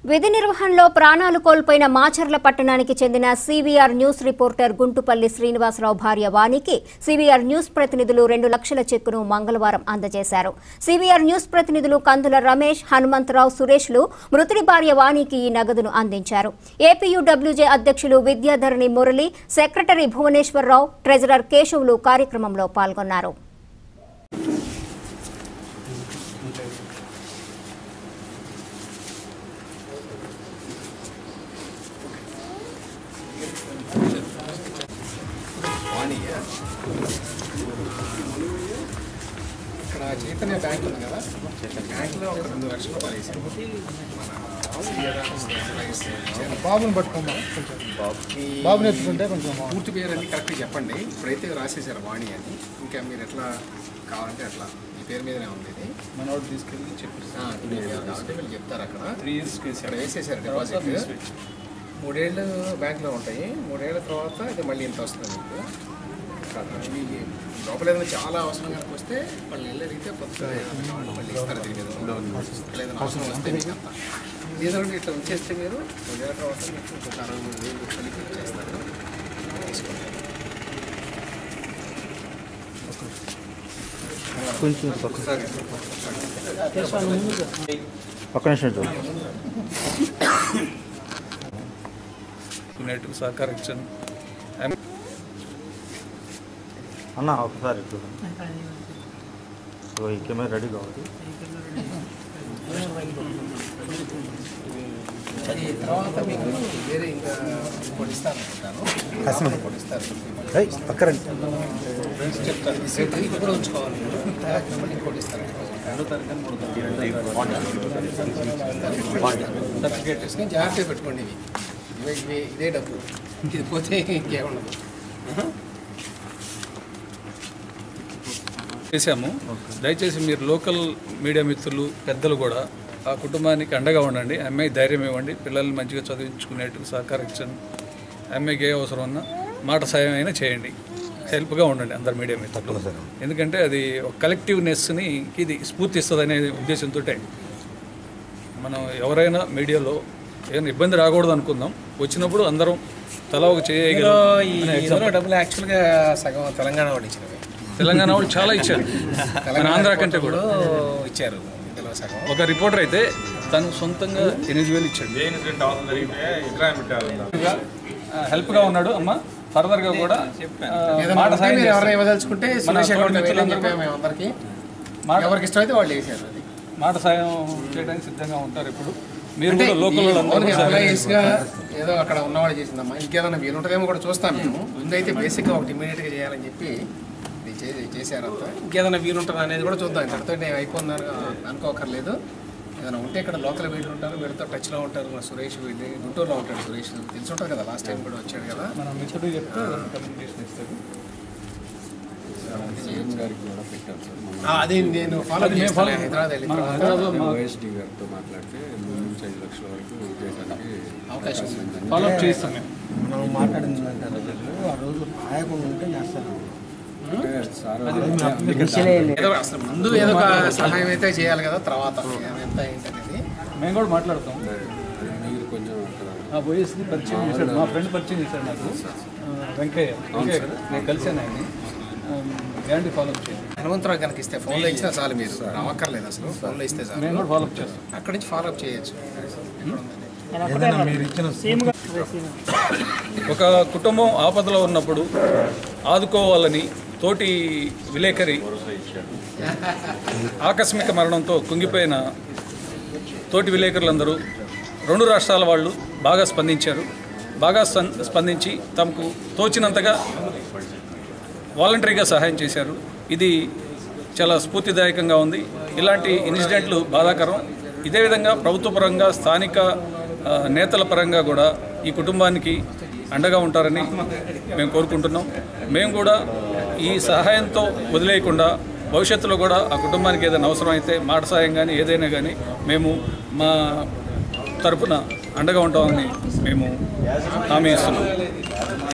విధి నిర్వహణలో ప్రాణాలు కోల్పోయిన మాచర్ల పట్టణానికి చెందిన CVR news reporter Guntupalli Srinivasarao భార్య వాణికి సివిఆర్ న్యూస్ ప్రతినిధులు రెండు లక్షల చెక్కును మంగళవారం అందజేశారు సివిఆర్ న్యూస్ ప్రతినిధులు కందుల రమేష్ హనుమంతరావు సురేష్లు మృతుడి భార్య వాణికి ఈ నగదును అందించారు ఏపీయూడబ్ల్యూజే అధ్యక్షులు విద్యాధరణి మురళి సెక్రటరీ భువనేశ్వరరావు ట్రెజరర్ కేశవులు కార్యక్రమంలో పాల్గొన్నారు వాణియా ఇక్కడ చైతన్య బ్యాంక్ ఉంది కదా బ్యాంక్లో ఒక రెండు లక్షల రూపాయలు వేసారు బాబుని పట్టుకోమా కొంచెం మీ బాబుని ఎత్తుకుంటే కొంచెం పూర్తి పేరు అన్ని కరెక్ట్గా చెప్పండి ఇప్పుడైతే రాసేసారు వాణి అని ఇంకా మీరు ఎట్లా కావాలంటే అట్లా మీ పేరు మీదనే ఉంది ఇది మనోడు తీసుకెళ్ళి చెప్పి ఆ, మీ పేరు కాబట్టి వీళ్ళు చెప్తారు అక్కడ త్రీ ఇయర్స్ ఇక్కడ వేసేసారు డిపాజిట్ మూడేళ్ళు బ్యాంక్లో ఉంటాయి మూడేళ్ల తర్వాత ఇది మళ్ళీ ఇంత వస్తుంది మీకు కాదు, మీకు లోపల ఏదైనా చాలా అవసరం కనుక వస్తే వాళ్ళు వెళ్ళి అడిగితే కొత్త ఏదైనా కావాలంటే మళ్ళీ ఇస్తారు దీని మీద ఇక్కడ ఏదైనా అవసరం వస్తే మీకు అంత లేదంటే ఇట్లా ఉంచేస్తే మీరు మూడేళ్ల తర్వాత మీకు ఒక అరవై మూడు వేలు కలిపి చేస్తారు తీసుకోండి కొంచెం ఒక్క నిమిషం చూడు నెట్కు సహకరించాను అన్న ఒకసారి చూడండి సో ఈ కెమెరా రెడీ కావాలి అది తర్వాత మీకు వేరే ఇంకా పొడిస్తారు అనుకుంటాను పొడిస్తారు పక్కరండి ఈ సెట్ ఇది కూడా ఉంచుకోవాలి తర్వాత మళ్ళీ పొడిస్తారు సర్టిఫికేట్ తీసుకొని జాగ్రత్తగా పెట్టుకోండి ఇవి ఇవే ఇవే ఇదే డబ్బు ఇది పోతే ఇంకేముండదు చేశాము దయచేసి మీరు లోకల్ మీడియా మిత్రులు పెద్దలు కూడా ఆ కుటుంబానికి అండగా ఉండండి అమ్మాయి ధైర్యం ఇవ్వండి పిల్లల్ని మంచిగా చదివించుకునేట్టు సహకరించండి అమ్మాయికి ఏ అవసరం ఉన్నా మాట సాయం అయినా చేయండి హెల్ప్గా ఉండండి అందరు మీడియా మిత్రులు ఎందుకంటే అది ఒక కలెక్టివ్నెస్ని ఇది స్ఫూర్తి ఇస్తుంది అనే ఉద్దేశంతో మనం ఎవరైనా మీడియాలో ఏమైనా ఇబ్బంది రాకూడదు అనుకుందాం వచ్చినప్పుడు అందరం తలా ఒక చేయగలం ఈ ఇందులో డబ్బులు యాక్చువల్గా సగం తెలంగాణ వాళ్ళు ఇచ్చినవి తెలంగాణ వాళ్ళు చాలా ఇచ్చారు మన ఆంధ్ర కంటే కూడా ఇప్పుడు ఇచ్చారు ఇందులో సగం ఒక రిపోర్టర్ అయితే తను సొంతంగా ఎనిమిది వేలు ఇచ్చాడు హెల్ప్గా ఉన్నాడు అమ్మ ఫర్దర్గా కూడా ఆ, ఏదైనా మాట ఉంటే సాయం మీరు చేస్తాం. ఎవరైనా ఇవ్వదలుచుకుంటే సురేష్ తోటి అకౌంట్ మిత్రులందరూ వేయాలని చెప్పాము మేము అందరికీ మాట- ఎవరికి ఇష్టమైతే వాళ్ళు వేసారు అది మాట సాయం చేయడానికి సిద్ధంగా ఉంటారు ఇప్పుడు మీరు అంటే కూడా లోకల్ ఈ వాళ్ళందరూ ఓన్లీ కూడా ఎంప్లాయీస్ గా ఏదో అక్కడ ఉన్నవాడు చేసిందమ్మా ఇంకేదైనా వీలు ఉంటుందేమో కూడా చూస్తాం మేము ముందైతే బేసిక్ గా ఒకటి ఇమీడియట్ గా చేయాలని చెప్పి ఇది చే- చేశారు అంతా ఇంకేదైనా వీలు ఉంటుందా అనేది కూడా చూద్దాం ఇక్కడతో నేను అయిపోతున్నారు అనుకోకర్లేదు ఏదైనా ఉంటే ఇక్కడ లోకల్ వీళ్ళు ఉంటారు వీళ్ళతో టచ్ లో ఉంటారు మా సురేష్ వీళ్ళు గుంటూరులో ఉంటాడు సురేష్ తెలిసి ఉంటుంది కదా లాస్ట్ టైం కూడా వచ్చాడు కదా మన మిత్రుడు చెప్తే కమ్యూనికేషన్ ఇస్తారు ఆ, అది నేను ఫాలో చేస్తాను హైదరాబాద్ వెళ్ళిన మన తర్వాత హైదరాబాద్లో మా ఓఎస్డి గారితో మాట్లాడితే మూడు నుంచి ఐదు లక్షల వరకు చేయడానికి అవకాశం ఉంది ఫాలో అప్ చేయిస్తాం మేము మనం మాట్లాడింది ఆ రోజు రాయకుండా ఉంటే చేస్తారు ఏదో అసలు ముందు ఏదో ఒక సహాయం అయితే చేయాలి కదా తర్వాత ఎంత ఏంటనేది మేము కూడా మాట్లాడతాం మీరు కొంచెం అక్కడ ఆ పోయేసి పరిచయం చేశాడు మా ఫ్రెండ్ పరిచయం చేశాడు నాకు ఆ, వెంకయ్య వెంకయ్య నేను కలిసాను ఆయన్ని గ్యారంటీ ఫాలో అప్ చేయండి హనుమంతరావు కనుక ఇస్తే ఫోన్లో ఇచ్చినా చాలు మీరు రావక్కర్లేదు అసలు ఫోన్లో ఇస్తే చాలు మేము కూడా ఫాలో అప్ చేస్తాం అక్కడి నుంచి ఫాలో అప్ చేయొచ్చు ఒక కుటుంబం ఆపదలో ఉన్నప్పుడు ఆదుకోవాలని తోటి విలేకరి ఆకస్మిక మరణంతో కుంగిపోయిన తోటి విలేకరులందరూ రెండు రాష్ట్రాల వాళ్ళు బాగా స్పందించారు బాగా స్పం- స్పందించి తమకు తోచినంతగా వాలంటరీగా సహాయం చేశారు ఇది చాలా స్ఫూర్తిదాయకంగా ఉంది ఇలాంటి ఇన్సిడెంట్లు బాధాకరం ఇదే విధంగా ప్రభుత్వ పరంగా స్థానిక ఆ, నేతల పరంగా కూడా ఈ కుటుంబానికి అండగా ఉంటారని మేము కోరుకుంటున్నాం మేము కూడా ఈ సహాయంతో వదిలేయకుండా భవిష్యత్తులో కూడా ఆ కుటుంబానికి ఏదైనా అవసరం అయితే మాట సాయం కానీ ఏదైనా కానీ మేము మా తరపున అండగా ఉంటామని మేము హామీ ఇస్తున్నాం